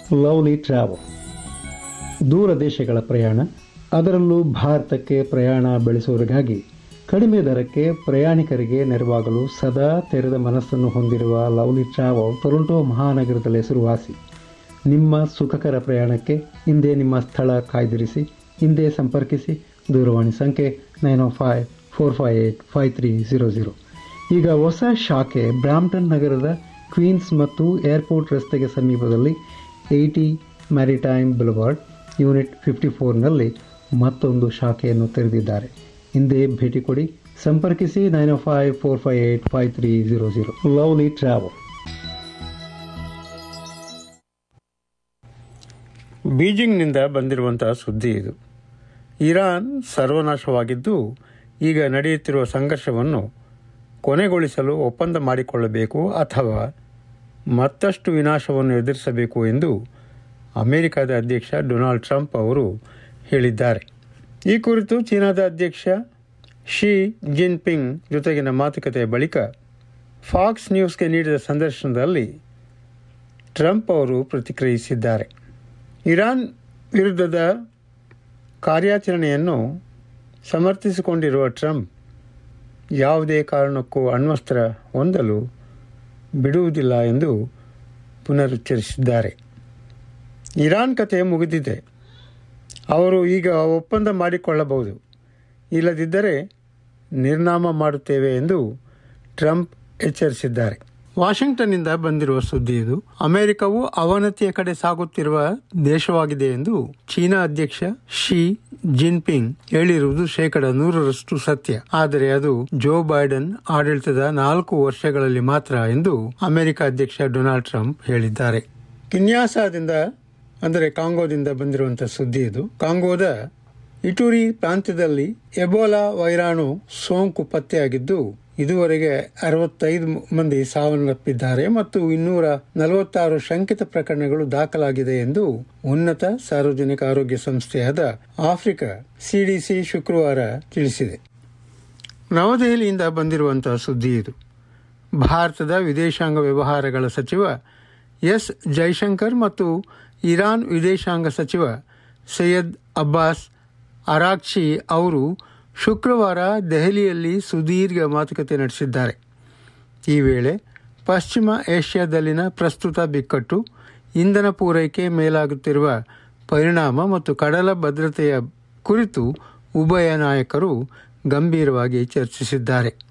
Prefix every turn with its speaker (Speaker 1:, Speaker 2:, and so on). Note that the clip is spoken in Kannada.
Speaker 1: ಲವ್ಲಿ ಟ್ರಾವೆಲ್ ದೂರ ದೇಶಗಳ ಪ್ರಯಾಣ ಅದರಲ್ಲೂ ಭಾರತಕ್ಕೆ ಪ್ರಯಾಣ ಬೆಳೆಸುವವರಿಗಾಗಿ ಕಡಿಮೆ ದರಕ್ಕೆ ಪ್ರಯಾಣಿಕರಿಗೆ ನೆರವಾಗಲು ಸದಾ ತೆರೆದ ಮನಸ್ಸನ್ನು ಹೊಂದಿರುವ ಲವ್ಲಿ ಟ್ರಾವೆಲ್ ಟೊರೊಂಟೊ ಮಹಾನಗರದಲ್ಲಿ ಹೆಸರುವಾಸಿ ನಿಮ್ಮ ಸುಖಕರ ಪ್ರಯಾಣಕ್ಕೆ ಹಿಂದೆ ನಿಮ್ಮ ಸ್ಥಳ ಕಾಯ್ದಿರಿಸಿ ಹಿಂದೆ ಸಂಪರ್ಕಿಸಿ ದೂರವಾಣಿ ಸಂಖ್ಯೆ nine O five four five eight five three zero zero ಈಗ ಹೊಸ ಶಾಖೆ ಬ್ರಾಂಪ್ಟನ್ ನಗರದ ಕ್ವೀನ್ಸ್ ಮತ್ತು ಏರ್ಪೋರ್ಟ್ ರಸ್ತೆಗೆ ಸಮೀಪದಲ್ಲಿ eighty maritime boulevard unit fifty ಫೋರ್ನಲ್ಲಿ ಮತ್ತೊಂದು ಶಾಖೆಯನ್ನು ತೆರೆದಿದ್ದಾರೆ ಹಿಂದೆ ಭೇಟಿ ಕೊಡಿ ಸಂಪರ್ಕಿಸಿ nine five four five eight five three zero zero lovely travel
Speaker 2: ಬೀಜಿಂಗ್ನಿಂದ ಬಂದಿರುವಂತಹ ಸುದ್ದಿ ಇದು ಇರಾನ್ ಸರ್ವನಾಶವಾಗಿದ್ದು ಈಗ ನಡೆಯುತ್ತಿರುವ ಸಂಘರ್ಷವನ್ನು ಕೊನೆಗೊಳಿಸಲು ಒಪ್ಪಂದ ಮಾಡಿಕೊಳ್ಳಬೇಕು ಅಥವಾ ಮತ್ತಷ್ಟು ವಿನಾಶವನ್ನು ಎದುರಿಸಬೇಕು ಎಂದು ಅಮೆರಿಕದ ಅಧ್ಯಕ್ಷ ಡೊನಾಲ್ಡ್ ಟ್ರಂಪ್ ಅವರು ಹೇಳಿದ್ದಾರೆ ಈ ಕುರಿತು ಚೀನಾದ ಅಧ್ಯಕ್ಷ ಶಿ ಜಿನ್ಪಿಂಗ್ ಜೊತೆಗಿನ ಮಾತುಕತೆಯ ಬಳಿಕ ಫಾಕ್ಸ್ ನ್ಯೂಸ್ಗೆ ನೀಡಿದ ಸಂದರ್ಶನದಲ್ಲಿ ಟ್ರಂಪ್ ಅವರು ಪ್ರತಿಕ್ರಿಯಿಸಿದ್ದಾರೆ ಇರಾನ್ ವಿರುದ್ಧದ ಕಾರ್ಯಾಚರಣೆಯನ್ನು ಸಮರ್ಥಿಸಿಕೊಂಡಿರುವ ಟ್ರಂಪ್ ಯಾವುದೇ ಕಾರಣಕ್ಕೂ ಅಣ್ವಸ್ತ್ರ ಹೊಂದಲು ಬಿಡುವುದಿಲ್ಲ ಎಂದು ಪುನರುಚ್ಚರಿಸಿದ್ದಾರೆ ಇರಾನ್ ಕತೆ ಮುಗಿದಿದೆ ಅವರು ಈಗ ಒಪ್ಪಂದ ಮಾಡಿಕೊಳ್ಳಬಹುದು ಇಲ್ಲದಿದ್ದರೆ ನಿರ್ನಾಮ ಮಾಡುತ್ತೇವೆ ಎಂದು ಟ್ರಂಪ್ ಎಚ್ಚರಿಸಿದ್ದಾರೆ ವಾಷಿಂಗ್ಟನ್ನಿಂದ ಬಂದಿರುವ ಸುದ್ದಿ ಇದು ಅಮೆರಿಕವು ಅವನತಿಯ ಕಡೆ ಸಾಗುತ್ತಿರುವ ದೇಶವಾಗಿದೆ ಎಂದು ಚೀನಾ ಅಧ್ಯಕ್ಷ ಶಿ ಜಿನ್ಪಿಂಗ್ ಹೇಳಿರುವುದು ಶೇಕಡ ನೂರರಷ್ಟು ಸತ್ಯ ಆದರೆ ಅದು ಜೋ ಬೈಡನ್ ಆಡಳಿತದ ನಾಲ್ಕು ವರ್ಷಗಳಲ್ಲಿ ಮಾತ್ರ ಎಂದು ಅಮೆರಿಕ ಅಧ್ಯಕ್ಷ ಡೊನಾಲ್ಡ್ ಟ್ರಂಪ್ ಹೇಳಿದ್ದಾರೆ ಕಿನ್ಯಾಸದಿಂದ ಅಂದರೆ ಕಾಂಗೋದಿಂದ ಬಂದಿರುವಂತಹ ಸುದ್ದಿ ಇದು ಕಾಂಗೋದ ಇಟುರಿ ಪ್ರಾಂತ್ಯದಲ್ಲಿ ಎಬೋಲಾ ವೈರಾಣು ಸೋಂಕು ಪತ್ತೆಯಾಗಿದ್ದು ಇದುವರೆಗೆ ಅರವತ್ತೈದು ಮಂದಿ ಸಾವನ್ನಪ್ಪಿದ್ದಾರೆ ಮತ್ತು ಇನ್ನೂರ ನಲವತ್ತಾರು ಶಂಕಿತ ಪ್ರಕರಣಗಳು ದಾಖಲಾಗಿದೆ ಎಂದು ಉನ್ನತ ಸಾರ್ವಜನಿಕ ಆರೋಗ್ಯ ಸಂಸ್ಥೆಯಾದ ಆಫ್ರಿಕಾ ಸಿಡಿಸಿ ಶುಕ್ರವಾರ ತಿಳಿಸಿದೆ ನವದೆಹಲಿಯಿಂದ ಬಂದಿರುವಂತಹ ಸುದ್ದಿ ಇದು ಭಾರತದ ವಿದೇಶಾಂಗ ವ್ಯವಹಾರಗಳ ಸಚಿವ ಎಸ್ ಜೈಶಂಕರ್ ಮತ್ತು ಇರಾನ್ ವಿದೇಶಾಂಗ ಸಚಿವ ಸೈಯದ್ ಅಬ್ಬಾಸ್ ಅರಾಕ್ಷಿ ಅವರು ಶುಕ್ರವಾರ ದೆಹಲಿಯಲ್ಲಿ ಸುದೀರ್ಘ ಮಾತುಕತೆ ನಡೆಸಿದ್ದಾರೆ ಈ ವೇಳೆ ಪಶ್ಚಿಮ ಏಷ್ಯಾದಲ್ಲಿನ ಪ್ರಸ್ತುತ ಬಿಕ್ಕಟ್ಟು ಇಂಧನ ಪೂರೈಕೆ ಮೇಲಾಗುತ್ತಿರುವ ಪರಿಣಾಮ ಮತ್ತು ಕಡಲ ಭದ್ರತೆಯ ಕುರಿತು ಉಭಯ ನಾಯಕರು ಗಂಭೀರವಾಗಿ ಚರ್ಚಿಸಿದ್ದಾರೆ